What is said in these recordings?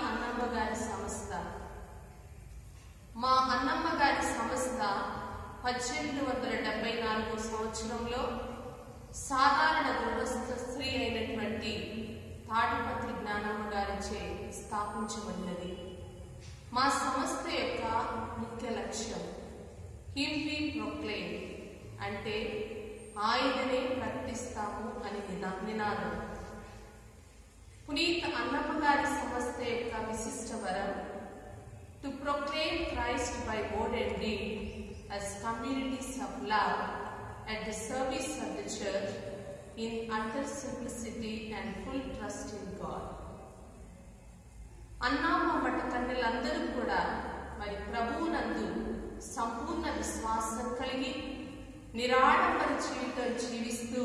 అన్నమ్మ గారి సంస్థ మా అన్నమ్మ గారి సంస్థ పద్దెనిమిది వందల డెబ్బై నాలుగు సంవత్సరంలో సాధారణ గృహస్థ స్త్రీ అయినటువంటి తాడిపత్రి జ్ఞానమ్మ గారిచే స్థాపించబడినది మా సంస్థ యొక్క ముఖ్య లక్ష్యం హింపీ ప్రొక్లెయిమ్ అంటే ఆయననే ప్రకటిస్తాము అని నినా- నినాదం పునీత అన్నమ్మ గారి సంస్థ యొక్క విశిష్ట వరం to proclaim Christ by word and deed as communities of love at the service of the church in utter simplicity and full trust in God. అన్నామ మట కన్నెలందరూ కూడా మరి ప్రభువునందు సంపూర్ణ విశ్వాసం కలిగి నిరాడంబర జీవితం జీవిస్తూ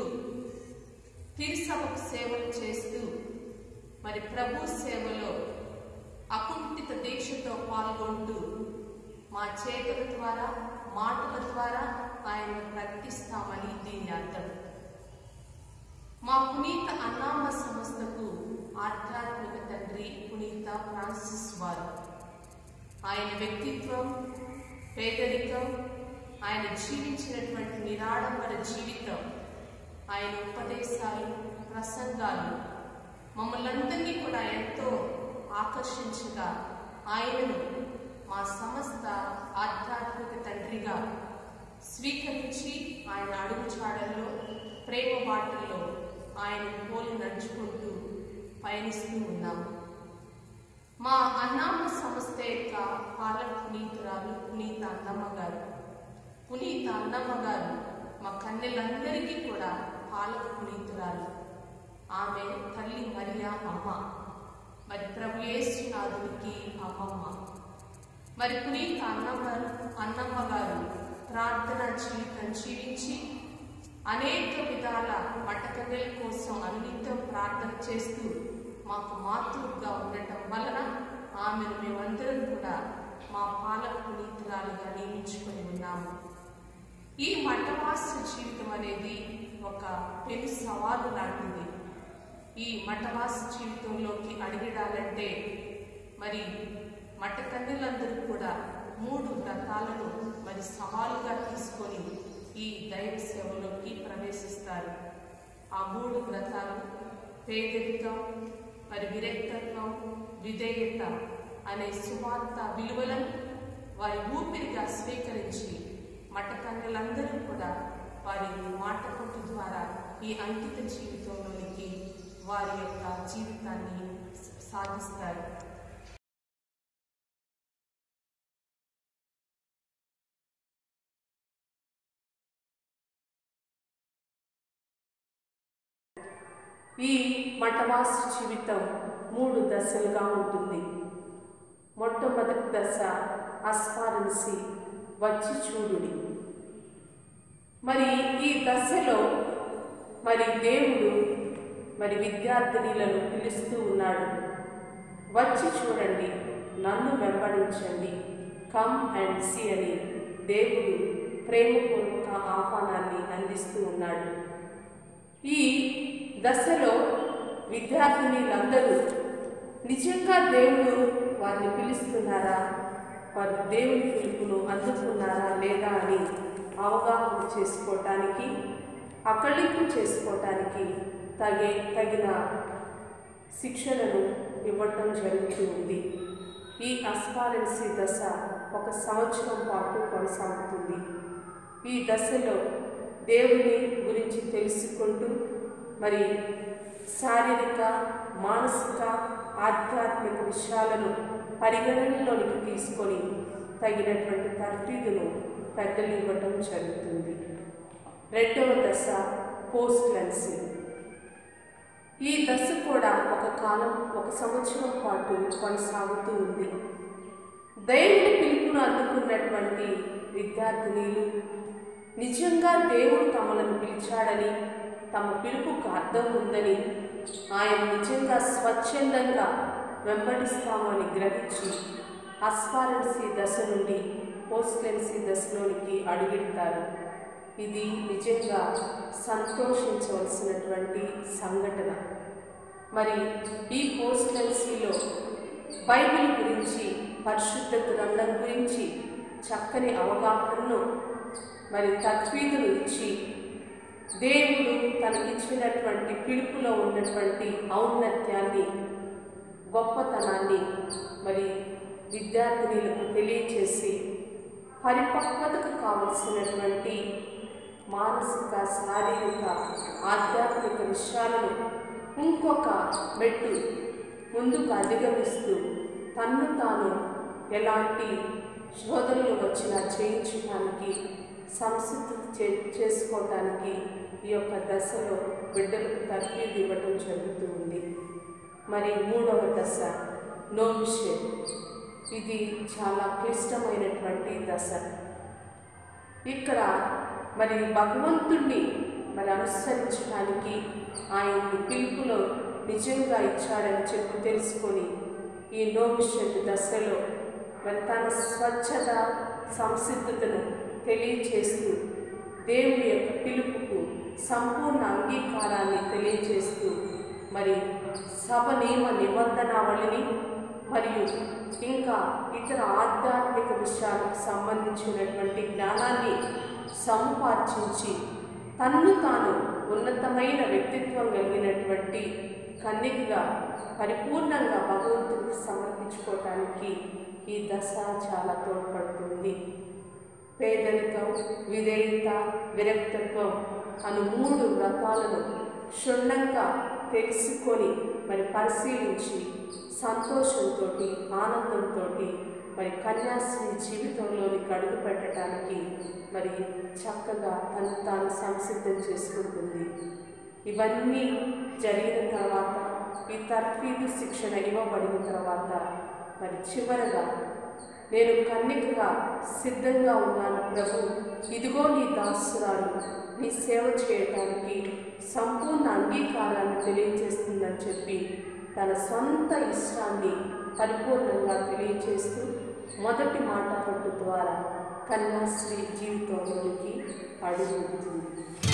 తిరుసభకు సేవలు చేస్తూ మరి ప్రభు సేవలో అకుంఠిత దీక్షతో పాల్గొంటూ మా చేతుల ద్వారా మాటల ద్వారా ఆయన ప్రకటిస్తామని దీని అర్థం మా పునీత అన్నామ సంస్థకు ఆధ్యాత్మిక తండ్రి పునీత ఫ్రాన్సిస్ వారు ఆయన వ్యక్తిత్వం పేదరికం ఆయన జీవించినటువంటి నిరాడంబర జీవితం ఆయన ఉపదేశాలు ప్రసంగాలు మమ్మల్ని కూడా ఎంతో ఆకర్షించగా ఆయనను మా సంస్థ ఆధ్యాత్మిక తండ్రిగా స్వీకరించి ఆయన అడుగుచాడల్లో ప్రేమ బాటల్లో ఆయన పోలి నడుచుకుంటూ పయనిస్తూ ఉన్నాము మా అన్నామ సంస్థ యొక్క పాలక పునీతురాలు పునీత అన్నమ్మ గారు పునీత అన్నమ్మ గారు మా కన్నెలందరికీ కూడా పాలక పునీతురాలు ఆమె తల్లి మరియా అమ్మ మరి ప్రభు యేసునాథునికి అమ్మమ్మ మరి పునీత అన్నమ్మ అన్నమ్మ గారు ప్రార్థన జీవితం జీవించి అనేక విధాల మట్టకన్నెల కోసం అన్నింటితో ప్రార్థన చేస్తూ మాకు మాతృగా ఉండటం వలన ఆమెను మేమందరం కూడా మా పాలక పునీతురాలుగా నియమించుకొని ఉన్నాము ఈ మఠవాస జీవితం అనేది ఒక పెను సవాలు లాంటిది ఈ మఠవాస జీవితంలోకి అడిగిడాలంటే మరి మఠ కన్నులందరూ కూడా మూడు వ్రతాలను మరి సవాలుగా తీసుకొని ఈ దైవ సేవలోకి ప్రవేశిస్తారు ఆ మూడు వ్రతాలు పేదరికం మరి విరక్తత్వం విధేయత అనే సువార్త విలువలను వారి ఊపిరిగా స్వీకరించి మఠ కన్నులందరూ కూడా వారి మాట కొట్టు ద్వారా ఈ అంకిత జీవితంలోనికి వారి యొక్క జీవితాన్ని స- సాగిస్తారు ఈ మఠవాస జీవితం మూడు దశలుగా ఉంటుంది మొట్టమొదటి దశ అస్పారెన్సీ వచ్చి చూడుడి మరి ఈ దశలో మరి దేవుడు మరి విద్యార్థినిలను పిలుస్తూ ఉన్నాడు వచ్చి చూడండి నన్ను వెంబడించండి కమ్ అండ్ సీ అని దేవుడు ప్రేమపూర్వక ఆహ్వానాన్ని అందిస్తూ ఉన్నాడు ఈ దశలో విద్యార్థినిలందరూ నిజంగా దేవుడు వారిని పిలుస్తున్నారా వారు దేవుని పిలుపును అందుకున్నారా లేదా అని అవగాహన చేసుకోవటానికి అకళింపు చేసుకోవటానికి తగే తగిన శిక్షణను ఇవ్వటం జరుగుతూ ఉంది ఈ అస్పారెన్సీ దశ ఒక సంవత్సరం పాటు కొనసాగుతుంది ఈ దశలో దేవుని గురించి తెలుసుకుంటూ మరి శారీరక మానసిక ఆధ్యాత్మిక విషయాలను పరిగణనలోనికి తీసుకొని తగినటువంటి తర్ఫీదును పెద్దలు ఇవ్వటం జరుగుతుంది రెండవ దశ పోస్ట్ లెన్సింగ్ ఈ దశ కూడా ఒక కాలం ఒక సంవత్సరం పాటు కొనసాగుతూ ఉంది దేవుడి పిలుపును అందుకున్నటువంటి విద్యార్థినీలు నిజంగా దేవుడు తమలను పిలిచాడని తమ పిలుపుకు అర్థం ఉందని ఆయన నిజంగా స్వచ్ఛందంగా వెంబడిస్తామని గ్రహించి అస్పారెన్సీ దశ నుండి పోస్టెన్సీ దశలోనికి అడుగెడతారు ఇది నిజంగా సంతోషించవలసినటువంటి సంఘటన మరి ఈ పోస్టెన్సీలో బైబిల్ గురించి పరిశుద్ధ గ్రంథం గురించి చక్కని అవగాహనను మరి తత్వీదులు ఇచ్చి దేవుడు తనకిచ్చినటువంటి పిలుపులో ఉన్నటువంటి ఔన్నత్యాన్ని గొప్పతనాన్ని మరి విద్యార్థినులకు తెలియచేసి పరిపక్వతకు కావలసినటువంటి మానసిక శారీరక ఆధ్యాత్మిక విషయాలను ఇంకొక మెట్టు ముందుకు అధిగమిస్తూ తన్ను తాను ఎలాంటి శోధనలు వచ్చినా చేయించడానికి సంసిద్ధి చే చేసుకోవడానికి ఈ యొక్క దశలో బిడ్డలకు తర్ఫీదు ఇవ్వడం జరుగుతూ ఉంది మరి మూడవ దశ నోమిషన్ ఇది చాలా క్లిష్టమైనటువంటి దశ ఇక్కడ మరి భగవంతుణ్ణి మరి అనుసరించడానికి ఆయన్ని పిలుపులో నిజంగా ఇచ్చాడని చెప్పి తెలుసుకొని ఈ నోమిషన్ దశలో మరి తన స్వచ్ఛత సంసిద్ధతను తెలియచేస్తూ దేవుని యొక్క పిలుపుకు సంపూర్ణ అంగీకారాన్ని తెలియచేస్తూ మరి సభ నియమ నిబంధనావళిని మరియు ఇంకా ఇతర ఆధ్యాత్మిక విషయాలకు సంబంధించినటువంటి జ్ఞానాన్ని సముపార్జించి తన్ను తాను ఉన్నతమైన వ్యక్తిత్వం కలిగినటువంటి కన్నికగా పరిపూర్ణంగా భగవంతుడికి సమర్పించుకోవటానికి ఈ దశ చాలా తోడ్పడుతుంది పేదరికం విధేయత విరక్తత్వం అను మూడు వ్రతాలను క్షుణ్ణంగా తెలుసుకొని మరి పరిశీలించి సంతోషంతో ఆనందంతో మరి కన్యాశ్రీ జీవితంలోనికి అడుగు పెట్టడానికి మరి చక్కగా తను తాను సంసిద్ధం చేసుకుంటుంది ఇవన్నీ జరిగిన తర్వాత ఈ తర్ఫీదు శిక్షణ ఇవ్వబడిన తర్వాత మరి చివరగా నేను కన్నికగా సిద్ధంగా ఉన్నాను ప్రభు ఇదిగో నీ దాసురాలు నీ సేవ చేయటానికి సంపూర్ణ అంగీకారాన్ని తెలియజేస్తుందని చెప్పి తన సొంత ఇష్టాన్ని పరిపూర్ణంగా తెలియజేస్తూ మొదటి మాట పట్టు ద్వారా కన్యాశ్రీ జీవితంలోనికి అడుగుతుంది